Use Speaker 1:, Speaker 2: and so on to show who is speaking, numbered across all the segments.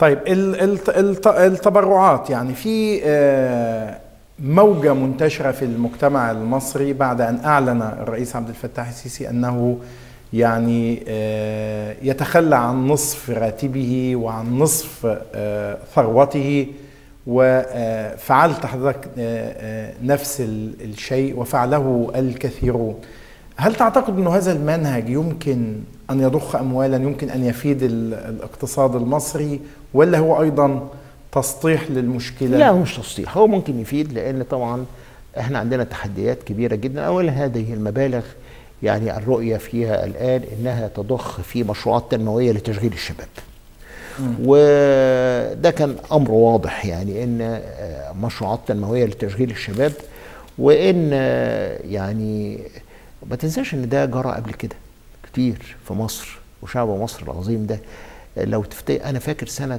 Speaker 1: طيب ال- الت- الت- التبرعات يعني في آه، موجة منتشرة في المجتمع المصري بعد أن أعلن الرئيس عبد الفتاح السيسي أنه يعني آه، يتخلى عن نصف راتبه وعن نصف آه، ثروته وفعلت حضرتك آه، آه، نفس ال- الشيء وفعله الكثيرون هل تعتقد أن هذا المنهج يمكن أن يضخ أموالا يمكن أن يفيد ال- الاقتصاد المصري ولا هو أيضا تسطيح للمشكلة
Speaker 2: لا هو مش تسطيح هو ممكن يفيد لان طبعا احنا عندنا تحديات كبيره جدا اولا هذه المبالغ يعني الرؤيه فيها الان انها تضخ في مشروعات تنمويه لتشغيل الشباب وده كان امر واضح يعني ان آه، مشروعات تنمويه لتشغيل الشباب وان آه، يعني ما تنساش ان ده جرى قبل كده كتير في مصر وشعب مصر العظيم ده لو تفتكر انا فاكر سنه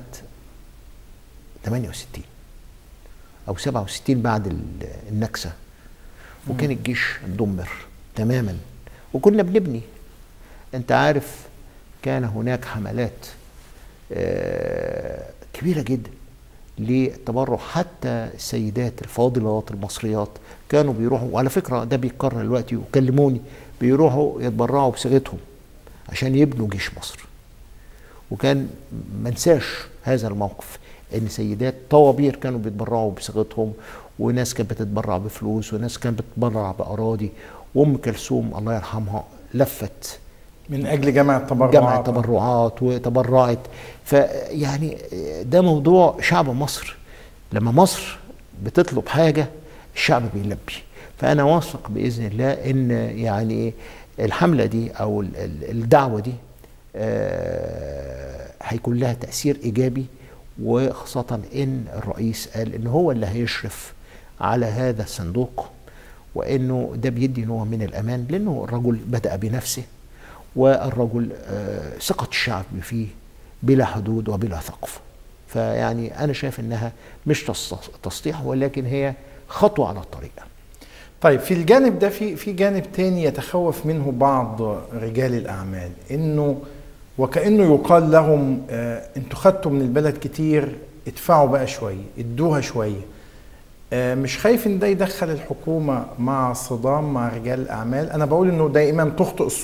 Speaker 2: 68 او 67 بعد ال- النكسه وكان الجيش اتدمر تماما وكنا بنبني انت عارف كان هناك حملات آه، كبيره جدا للتبرع حتى السيدات الفاضلات المصريات كانوا بيروحوا وعلى فكره ده بيتكرر دلوقتي وكلموني بيروحوا يتبرعوا بصيغتهم عشان يبنوا جيش مصر وكان منساش هذا الموقف ان سيدات طوابير كانوا بيتبرعوا بصيغتهم وناس كانت بتتبرع بفلوس وناس كانت بتتبرع باراضي وام كلثوم الله يرحمها لفت
Speaker 1: من أجل جمع التبرعات
Speaker 2: جمع تبرعات وتبرعت فيعني ده موضوع شعب مصر لما مصر بتطلب حاجة الشعب بيلبي فأنا واثق بإذن الله إن يعني الحملة دي أو ال- ال- الدعوة دي آه، هيكون لها تأثير إيجابي وخاصة إن الرئيس قال إن هو اللي هيشرف على هذا الصندوق وإنه ده بيدي نوع من الأمان لأنه الرجل بدأ بنفسه والرجل آه، ثقة الشعب فيه بلا حدود وبلا ثقف فيعني أنا شايف إنها مش تص- تسطيح ولكن هي خطوة على الطريق
Speaker 1: طيب في الجانب ده في في جانب تاني يتخوف منه بعض رجال الاعمال انه وكانه يقال لهم آه انتوا خدتوا من البلد كتير ادفعوا بقى شويه ادوها شويه آه مش خايف ان ده يدخل الحكومه مع صدام مع رجال الاعمال انا بقول انه دائما تخطئ